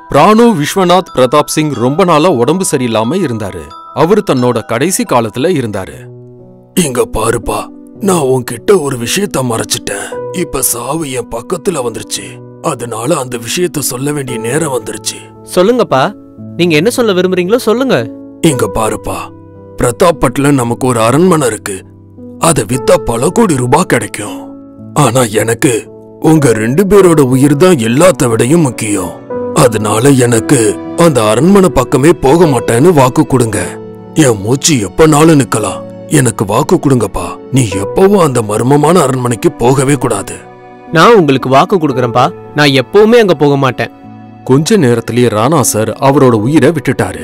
பிராணு விஸ்வநாத் பிரதாப் சிங் ரொம்ப நாளா உடம்பு சரியில்லாம இருந்தாரு அவரு தன்னோட கடைசி காலத்துல இருந்தாரு இங்க பாருப்பா நான் உன்கிட்ட ஒரு விஷயத்த மறைச்சிட்டேன் இப்ப சாவு என் பக்கத்துல வந்துருச்சு அதனால அந்த விஷயத்த சொல்ல வேண்டிய நேரம் வந்துருச்சு சொல்லுங்கப்பா நீங்க என்ன சொல்ல விரும்புறீங்களோ சொல்லுங்க இங்க பாருப்பா பிரதாப்பட்ல நமக்கு ஒரு அரண்மனை இருக்கு அத வித்தா பல கோடி ரூபாய் கிடைக்கும் ஆனா எனக்கு உங்க ரெண்டு பேரோட உயிர் தான் எல்லாத்த விடையும் முக்கியம் அதனால எனக்கு அந்த அரண்மனை பக்கமே போக மாட்டேன்னு வாக்கு கொடுங்க என் மூச்சு எப்பனாலும் நிக்கலாம் எனக்கு வாக்கு கொடுங்கப்பா நீ எப்பவும் அந்த மர்மமான அரண்மனைக்கு போகவே கூடாது நான் உங்களுக்கு வாக்கு கொடுக்குறேன்ப்பா நான் எப்பவுமே அங்க போக மாட்டேன் கொஞ்ச நேரத்திலேயே ராணா சார் அவரோட உயிரை விட்டுட்டாரு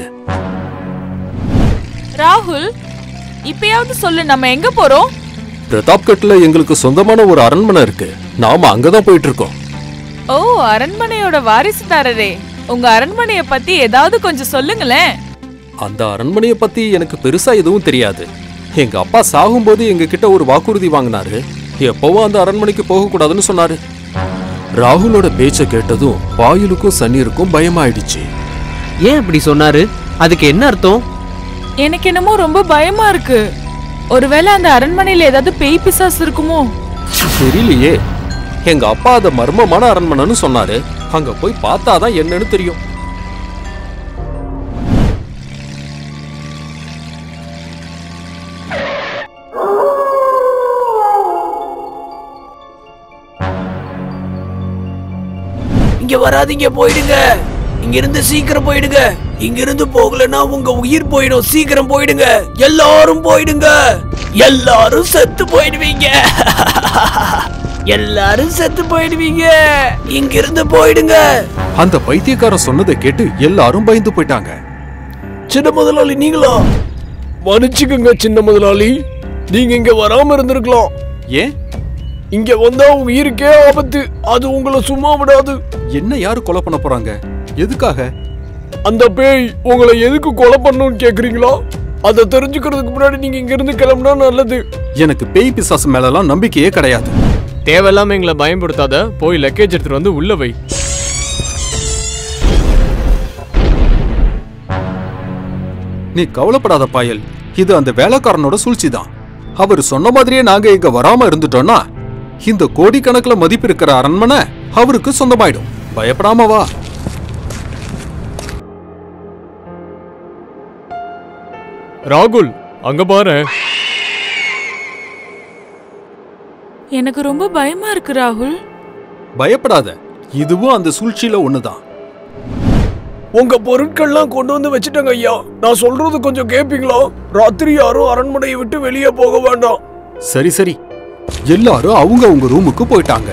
ராகுல் இப்பயாவது சொல்லு நம்ம எங்க போறோம் பிரதாப்கட்ல எங்களுக்கு சொந்தமான ஒரு அரண்மனை இருக்கு நாம அங்கதான் போயிட்டு இருக்கோம் ஓ அரண்மனையோட வாரிசுதாரரே உங்க அரண்மனைய பத்தி ஏதாவது கொஞ்சம் சொல்லுங்களேன் அந்த அரண்மனைய பத்தி எனக்கு பெருசா எதுவும் தெரியாது எங்க அப்பா சாகும்போது எங்க கிட்ட ஒரு வாக்குறுதி வாங்கினாரு எப்பவும் அந்த அரண்மனைக்கு போக கூடாதுன்னு சொன்னாரு ராகுலோட பேச்ச கேட்டதும் பாயுலுக்கும் சன்னீருக்கும் பயமாயிடுச்சு ஏன் அப்படி சொன்னாரு அதுக்கு என்ன அர்த்தம் எனக்கு என்னமோ ரொம்ப பயமா இருக்கு ஒருவேளை அந்த அரண்மனையில ஏதாவது பேய் பிசாசு இருக்குமோ தெரியலையே எங்க அப்பா அத மர்மமான அரண்மனைன்னு சொன்னாரு அங்க போய் பார்த்தாதான் என்னன்னு தெரியும் இங்க வராதீங்க போயிடுங்க இங்க இருந்து சீக்கிரம் போயிடுங்க இங்க இருந்து போகலன்னா உங்க உயிர் போயிடும் சீக்கிரம் போயிடுங்க எல்லாரும் போயிடுங்க எல்லாரும் செத்து போயிடுவீங்க எல்லாரும் செத்து போயிடுவீங்க இங்க இருந்து போயிடுங்க அந்த பைத்தியக்காரன் சொன்னதை கேட்டு எல்லாரும் பயந்து போயிட்டாங்க சின்ன முதலாளி நீங்களா மன்னிச்சுக்குங்க சின்ன முதலாளி நீங்க இங்க வராம இருந்திருக்கலாம் ஏன் இங்க வந்தா உயிருக்கே ஆபத்து அது உங்களை சும்மா விடாது என்ன யாரு கொலை பண்ண போறாங்க எதுக்காக அந்த பேய் உங்களை எதுக்கு கொலை பண்ணணும்னு கேக்குறீங்களா அதை தெரிஞ்சுக்கிறதுக்கு முன்னாடி நீங்க இங்க இருந்து கிளம்புனா நல்லது எனக்கு பேய் பிசாசு மேலலாம் நம்பிக்கையே கிடையாது தேவையில்லாம எங்களை பயன்படுத்தாத போய் லக்கேஜ் எடுத்துட்டு வந்து உள்ள வை நீ கவலைப்படாத பாயல் இது அந்த வேலைக்காரனோட சூழ்ச்சி தான் அவர் சொன்ன மாதிரியே நாங்க இங்க வராம இருந்துட்டோம்னா இந்த கோடிக்கணக்குல மதிப்பு இருக்கிற அரண்மனை அவருக்கு சொந்தமாயிடும் பயப்படாம வா ராகுல் அங்க பாரு எனக்கு ரொம்ப பயமா இருக்கு ராகுல் பயப்படாத இதுவும் அந்த சூழ்ச்சியில ஒண்ணுதான் உங்க பொருட்கள்லாம் கொண்டு வந்து வச்சுட்டேங்க ஐயா நான் சொல்றது கொஞ்சம் கேப்பீங்களா ராத்திரி யாரும் அரண்மனையை விட்டு வெளியே போக வேண்டாம் சரி சரி எல்லாரும் அவங்க அவங்க ரூமுக்கு போயிட்டாங்க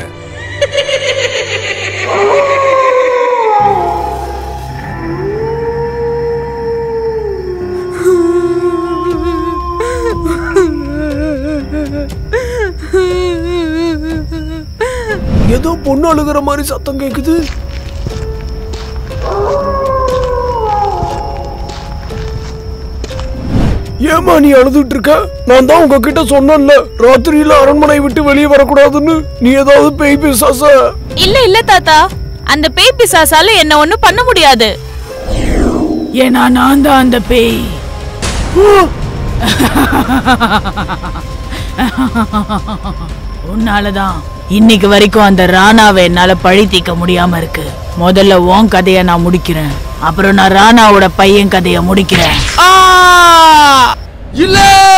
ஏதோ பொண்ணு அழுகிற மாதிரி சத்தம் கேக்குது ஏமா நீ அழுதுட்டு இருக்க நான் தான் உங்ககிட்ட சொன்னேன்ல ராத்திரியில அரண்மனை விட்டு வெளியே வரக்கூடாதுன்னு நீ ஏதாவது பேய் பிசாச இல்ல இல்ல தாத்தா அந்த பேய் பிசாசால என்ன ஒண்ணும் பண்ண முடியாது ஏன்னா நான் தான் அந்த பேய் உன்னாலதான் இன்னைக்கு வரைக்கும் அந்த ராணாவை என்னால பழி தீர்க்க முடியாம இருக்கு முதல்ல உன் கதைய நான் முடிக்கிறேன் அப்புறம் நான் ராணாவோட பையன் கதைய முடிக்கிறேன் இல்ல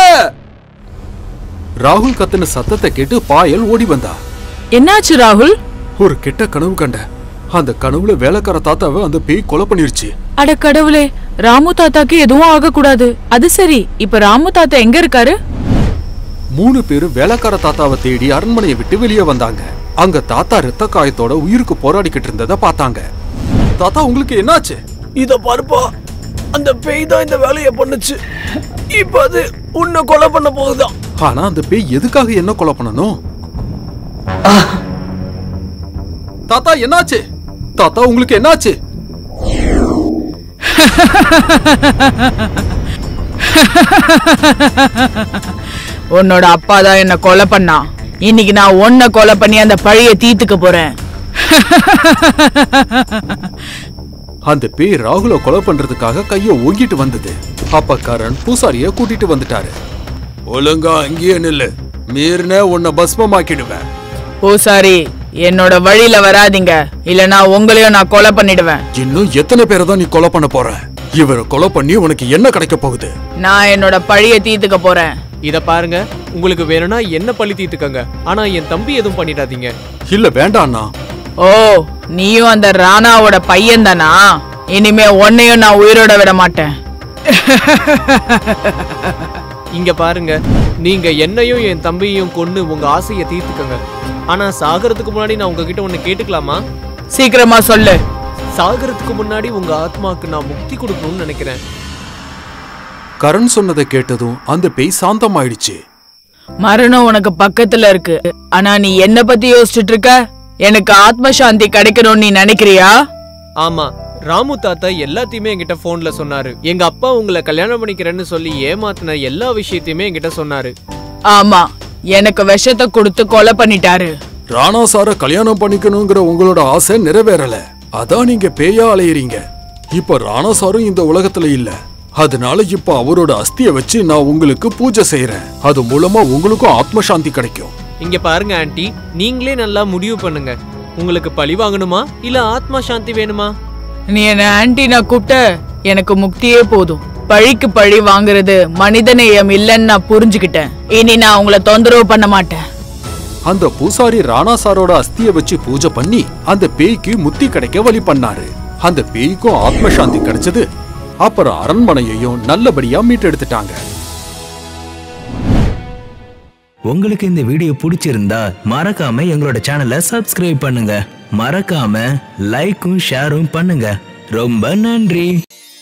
ராகுல் கத்துன சத்தத்தை கேட்டு பாயல் ஓடி வந்தா என்னாச்சு ராகுல் ஒரு கெட்ட கனவு கண்ட அந்த கனவுல வேலைக்கார தாத்தாவை அந்த பேய் கொலை பண்ணிருச்சு அட கடவுளே ராமு தாத்தாக்கு எதுவும் ஆகக்கூடாது அது சரி இப்ப ராமு தாத்தா எங்க இருக்காரு மூணு பேரும் வேலைக்கார தாத்தாவை தேடி அரண்மனையை விட்டு வெளியே வந்தாங்க அங்க தாத்தா ரத்த காயத்தோட உயிருக்கு போராடிக்கிட்டு இருந்ததை பார்த்தாங்க தாத்தா உங்களுக்கு என்னாச்சு இத பாருப்பா அந்த பேய் தான் இந்த வேலையை பண்ணுச்சு இப்ப அது உன்னை கொலை பண்ண போகுதான் ஆனா அந்த பேய் எதுக்காக என்ன கொலை பண்ணணும் தாத்தா என்னாச்சு தாத்தா உங்களுக்கு என்னாச்சு உன்னோட அப்பா தான் என்ன கொலை பண்ணான் இன்னைக்கு நான் உன்னை கொலை பண்ணி அந்த பழிய தீர்த்துக்க போறேன் அந்த பேய் ராகுல கொலை பண்றதுக்காக கைய ஓங்கிட்டு வந்தது அப்ப கரண் பூசாரிய கூட்டிட்டு வந்துட்டாரு ஒழுங்கா அங்கேயே நில்லு மீறின உன்னை பஸ்மமாக்கிடுவேன் பூசாரி என்னோட வழியில வராதீங்க இல்லனா உங்களையும் நான் கொலை பண்ணிடுவேன் இன்னும் எத்தனை பேரை தான் நீ கொலை பண்ண போற இவரை கொலை பண்ணி உனக்கு என்ன கிடைக்க போகுது நான் என்னோட பழிய தீர்த்துக்க போறேன் இத பாருங்க உங்களுக்கு வேணும்னா என்ன பழி தீர்த்துக்கங்க ஆனா என் தம்பி எதுவும் பண்ணிடாதீங்க இல்ல வேண்டாண்ணா ஓ நீயும் அந்த ராணாவோட பையன் தானா இனிமே உன்னையும் நான் உயிரோட விட மாட்டேன் இங்க பாருங்க நீங்க என்னையும் என் தம்பியையும் கொன்னு உங்க ஆசையை தீர்த்துக்கங்க ஆனா சாகறதுக்கு முன்னாடி நான் உங்ககிட்ட ஒண்ணு கேட்டுக்கலாமா சீக்கிரமா சொல்லு சாகறதுக்கு முன்னாடி உங்க ஆத்மாக்கு நான் முக்தி கொடுக்கணும்னு நினைக்கிறேன் கரண் சொன்னதை கேட்டதும் அந்த பேய் சாந்தமாயிடுச்சு மரணம் உனக்கு பக்கத்துல இருக்கு ஆனா நீ என்ன பத்தி யோசிச்சுட்டு இருக்க எனக்கு ஆத்ம சாந்தி கிடைக்கணும்னு நீ நினைக்கிறியா ஆமா ராமு தாத்தா எல்லாத்தையுமே என்கிட்ட போன்ல சொன்னாரு எங்க அப்பா உங்களை கல்யாணம் பண்ணிக்கிறேன்னு சொல்லி ஏமாத்தின எல்லா விஷயத்தையுமே என்கிட்ட சொன்னாரு ஆமா எனக்கு விஷத்தை கொடுத்து கொலை பண்ணிட்டாரு ராணா சார கல்யாணம் பண்ணிக்கணுங்கிற உங்களோட ஆசை நிறைவேறல அதான் நீங்க பேயா அலையறீங்க இப்ப ராணா சாரும் இந்த உலகத்துல இல்ல அதனால இப்ப அவரோட அஸ்திய வச்சு நான் உங்களுக்கு பூஜை செய்யறேன் அது மூலமா உங்களுக்கும் ஆத்ம சாந்தி கிடைக்கும் இங்க பாருங்க ஆன்ட்டி நீங்களே நல்லா முடிவு பண்ணுங்க உங்களுக்கு பழி வாங்கணுமா இல்ல ஆத்மா சாந்தி வேணுமா நீ என்ன ஆன்டினா கூப்பிட்ட எனக்கு முக்தியே போதும் பழிக்கு பழி வாங்குறது மனிதநேயம் இல்லைன்னு நான் புரிஞ்சுக்கிட்டேன் இனி நான் உங்களை தொந்தரவு பண்ண மாட்டேன் அந்த பூசாரி ராணா சாரோட அஸ்திய வச்சு பூஜை பண்ணி அந்த பேய்க்கு முத்தி கிடைக்க வழி பண்ணாரு அந்த பேய்க்கும் ஆத்ம சாந்தி கிடைச்சது அப்புறம் அரண்மனையையும் நல்லபடியா மீட்டெடுத்துட்டாங்க உங்களுக்கு இந்த வீடியோ பிடிச்சிருந்தா மறக்காம எங்களோட சேனலை சப்ஸ்கிரைப் பண்ணுங்க மறக்காம லைக்கும் ஷேரும் பண்ணுங்க ரொம்ப நன்றி